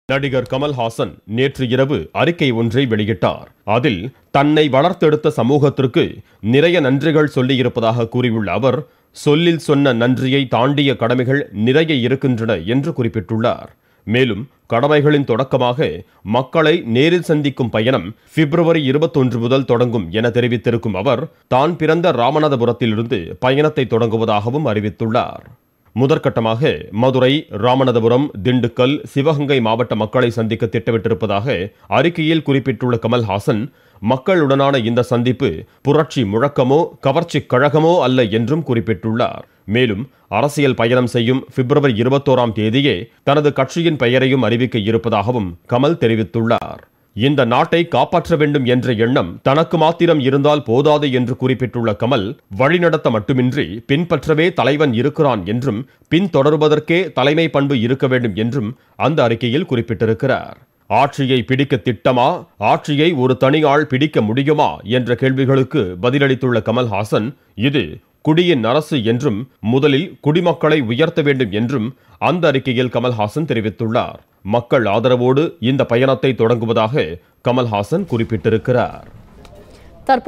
நடிகர் கமல்ஹாசன் நேற்று இரவு அறிக்கை ஒன்றை வெளியிட்டார் அதில் தன்னை வளர்த்தெடுத்த சமூகத்திற்கு நிறைய நன்றிகள் சொல்லியிருப்பதாக கூறியுள்ள அவர் சொல்லில் சொன்ன நன்றியை தாண்டிய கடமைகள் நிறைய இருக்கின்றன என்று குறிப்பிட்டுள்ளார் மேலும் கடமைகளின் தொடக்கமாக மக்களை நேரில் சந்திக்கும் பயணம் பிப்ரவரி இருபத்தொன்று முதல் தொடங்கும் என தெரிவித்திருக்கும் அவர் தான் பிறந்த ராமநாதபுரத்திலிருந்து பயணத்தை தொடங்குவதாகவும் அறிவித்துள்ளார் முதற்கட்டமாக மதுரை ராமநாதபுரம் திண்டுக்கல் சிவகங்கை மாவட்ட மக்களை சந்திக்க திட்டமிட்டிருப்பதாக அறிக்கையில் குறிப்பிட்டுள்ள கமல்ஹாசன் மக்களுடனான இந்த சந்திப்பு புரட்சி முழக்கமோ கவர்ச்சி கழகமோ அல்ல என்றும் குறிப்பிட்டுள்ளார் மேலும் அரசியல் பயணம் செய்யும் பிப்ரவரி இருபத்தோராம் தேதியே தனது கட்சியின் பெயரையும் அறிவிக்க இருப்பதாகவும் கமல் தெரிவித்துள்ளார் இந்த நாட்டை காப்பாற்ற வேண்டும் என்ற எண்ணம் தனக்கு மாத்திரம் இருந்தால் போதாது என்று குறிப்பிட்டுள்ள கமல் வழிநடத்த மட்டுமின்றி பின்பற்றவே தலைவன் இருக்கிறான் என்றும் பின்தொடர்வதற்கே தலைமை பண்பு இருக்க வேண்டும் என்றும் அந்த அறிக்கையில் குறிப்பிட்டிருக்கிறார் ஆட்சியை பிடிக்க திட்டமா ஆட்சியை ஒரு தனி ஆள் பிடிக்க முடியுமா என்ற கேள்விகளுக்கு பதிலளித்துள்ள கமல்ஹாசன் இது குடியின் அரசு என்றும் முதலில் குடிமக்களை உயர்த்த வேண்டும் என்றும் அந்த அறிக்கையில் கமல்ஹாசன் தெரிவித்துள்ளார் மக்கள் ஆதரவோடு இந்த பயணத்தை தொடங்குவதாக கமல்ஹாசன் குறிப்பிட்டிருக்கிறார்